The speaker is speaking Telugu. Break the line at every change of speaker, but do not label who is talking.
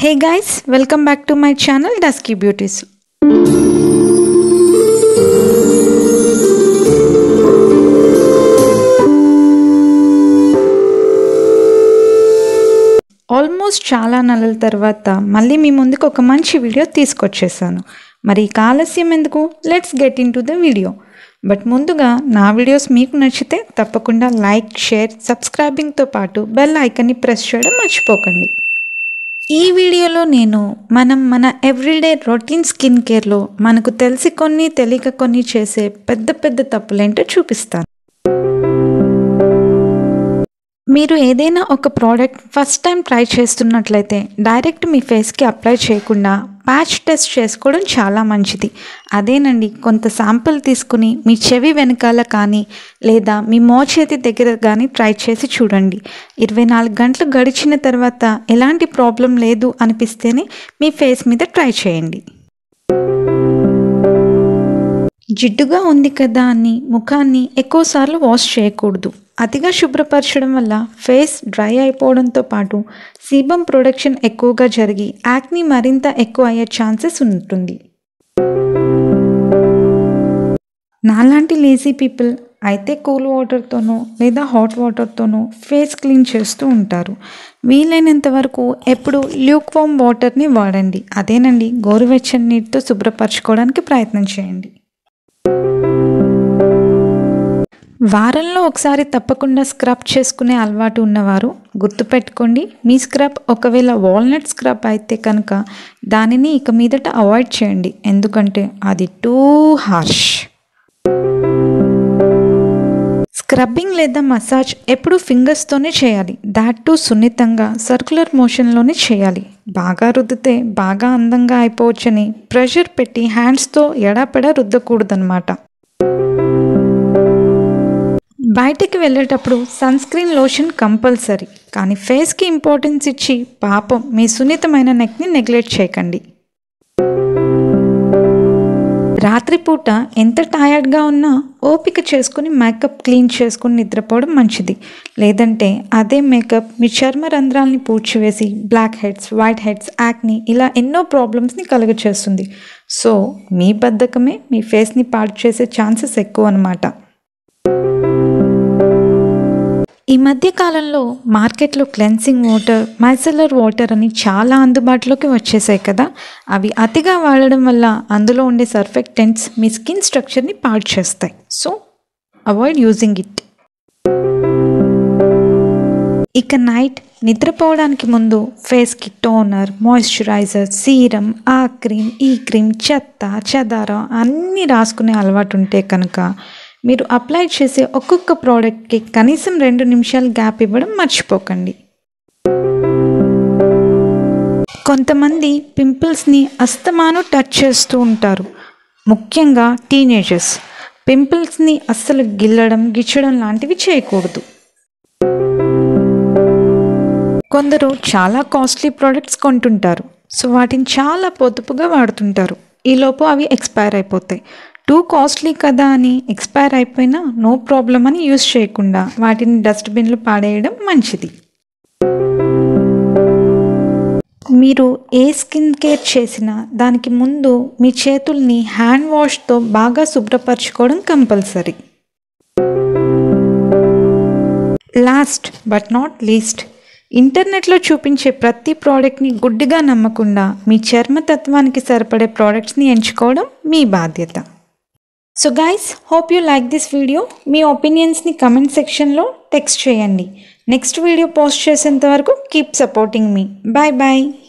hey guys welcome back to my channel Dusky Beauties almost చాలా నెలల తర్వాత మళ్ళీ మీ ముందుకు ఒక మంచి వీడియో తీసుకొచ్చేసాను మరి ఇక ఆలస్యం ఎందుకు let's get into the video but ముందుగా నా వీడియోస్ మీకు నచ్చితే తప్పకుండా లైక్ షేర్ సబ్స్క్రైబింగ్తో పాటు బెల్ ఐకన్ని ప్రెస్ చేయడం మర్చిపోకండి ఈ వీడియోలో నేను మనం మన ఎవ్రీడే రొటీన్ స్కిన్ కేర్లో మనకు తెలిసి కొన్ని తెలియక కొన్ని చేసే పెద్ద పెద్ద తప్పులేంటో చూపిస్తాను మీరు ఏదైనా ఒక ప్రోడక్ట్ ఫస్ట్ టైం ట్రై చేస్తున్నట్లయితే డైరెక్ట్ మీ ఫేస్కి అప్లై చేయకుండా ప్యాచ్ టెస్ట్ చేసుకోవడం చాలా మంచిది అదేనండి కొంత శాంపుల్ తీసుకుని మీ చెవి వెనకాల కానీ లేదా మీ మోచేతి దగ్గర కానీ ట్రై చేసి చూడండి ఇరవై నాలుగు గంటలు గడిచిన తర్వాత ఎలాంటి ప్రాబ్లం లేదు అనిపిస్తేనే మీ ఫేస్ మీద ట్రై చేయండి జిడ్డుగా ఉంది కదా అని ముఖాన్ని ఎక్కువసార్లు వాష్ చేయకూడదు అతిగా శుభ్రపరచడం వల్ల ఫేస్ డ్రై అయిపోవడంతో పాటు సీబం ప్రొడక్షన్ ఎక్కువగా జరిగి యాక్ని మరింత ఎక్కువ అయ్యే ఛాన్సెస్ ఉంటుంది నాలాంటి లేజీ పీపుల్ అయితే కూల్ వాటర్తోనో లేదా హాట్ వాటర్తోనో ఫేస్ క్లీన్ చేస్తూ ఉంటారు వీలైనంత వరకు ఎప్పుడు ల్యూక్ వామ్ వాటర్ని వాడండి అదేనండి గోరువెచ్చని నీటితో శుభ్రపరచుకోవడానికి ప్రయత్నం చేయండి వారంలో ఒకసారి తప్పకుండా స్క్రబ్ చేసుకునే అలవాటు ఉన్నవారు గుర్తుపెట్టుకోండి మీ స్క్రబ్ ఒకవేళ వాల్నట్ స్క్రబ్ అయితే కనుక దానిని ఇక మీదట అవాయిడ్ చేయండి ఎందుకంటే అది టూ హార్ష్ స్క్రబ్బింగ్ లేదా మసాజ్ ఎప్పుడు ఫింగర్స్తోనే చేయాలి దాట్ టు సున్నితంగా సర్క్యులర్ మోషన్లోనే చేయాలి బాగా రుద్దితే బాగా అందంగా అయిపోవచ్చని ప్రెషర్ పెట్టి హ్యాండ్స్తో ఎడాపెడా రుద్దకూడదనమాట బయటికి వెళ్ళేటప్పుడు సన్ స్క్రీన్ లోషన్ కంపల్సరీ కానీ ఫేస్కి ఇంపార్టెన్స్ ఇచ్చి పాపం మీ సున్నితమైన నెక్ని నెగ్లెక్ట్ చేయకండి రాత్రిపూట ఎంత టయర్డ్గా ఉన్నా ఓపిక చేసుకుని మేకప్ క్లీన్ చేసుకుని నిద్రపోవడం మంచిది లేదంటే అదే మేకప్ మీ చర్మ రంధ్రాలని పూడ్చివేసి blackheads whiteheads acne ఇలా ఎన్నో ప్రాబ్లమ్స్ని కలుగచేస్తుంది సో మీ బద్ధకమే మీ ఫేస్ని పాడు చేసే ఛాన్సెస్ ఎక్కువ అనమాట ఈ మధ్య కాలంలో మార్కెట్లో క్లెన్సింగ్ వాటర్ మైసెలర్ వాటర్ అని చాలా అందుబాటులోకి వచ్చేసాయి కదా అవి అతిగా వాడడం వల్ల అందులో ఉండే సర్ఫెక్టెంట్స్ మీ స్కిన్ స్ట్రక్చర్ని పాడు చేస్తాయి సో అవాయిడ్ యూజింగ్ ఇట్ ఇక నైట్ నిద్రపోవడానికి ముందు ఫేస్కి టోనర్ మాయిశ్చరైజర్ సీరం ఆ క్రీమ్ ఈ క్రీమ్ చెత్త చెదారం అన్నీ రాసుకునే అలవాటు ఉంటే కనుక మీరు అప్లై చేసే ఒక్కొక్క ప్రోడక్ట్కి కనీసం రెండు నిమిషాలు గ్యాప్ ఇవ్వడం మర్చిపోకండి కొంతమంది పింపుల్స్ని అస్తమాను టచ్ చేస్తూ ఉంటారు ముఖ్యంగా టీనేజర్స్ పింపుల్స్ని అస్సలు గిల్లడం గిచ్చడం లాంటివి చేయకూడదు కొందరు చాలా కాస్ట్లీ ప్రోడక్ట్స్ కొంటుంటారు సో వాటిని చాలా పొదుపుగా వాడుతుంటారు ఈలోపు అవి ఎక్స్పైర్ అయిపోతాయి టూ కాస్ట్లీ కదా అని ఎక్స్పైర్ అయిపోయినా నో ప్రాబ్లం అని యూస్ చేయకుండా వాటిని డస్ట్బిన్లో పాడేయడం మంచిది మీరు ఏ స్కిన్ కేర్ చేసినా దానికి ముందు మీ చేతుల్ని హ్యాండ్ వాష్తో బాగా శుభ్రపరచుకోవడం compulsory last but not least ఇంటర్నెట్లో చూపించే ప్రతి ప్రోడక్ట్ని గుడ్డిగా నమ్మకుండా మీ చర్మతత్వానికి సరిపడే ప్రోడక్ట్స్ని ఎంచుకోవడం మీ బాధ్యత so guys hope you like this video మీ ఒపీనియన్స్ని కమెంట్ సెక్షన్లో టెక్స్ట్ చేయండి నెక్స్ట్ వీడియో పోస్ట్ చేసేంత వరకు కీప్ సపోర్టింగ్ మీ బాయ్ బాయ్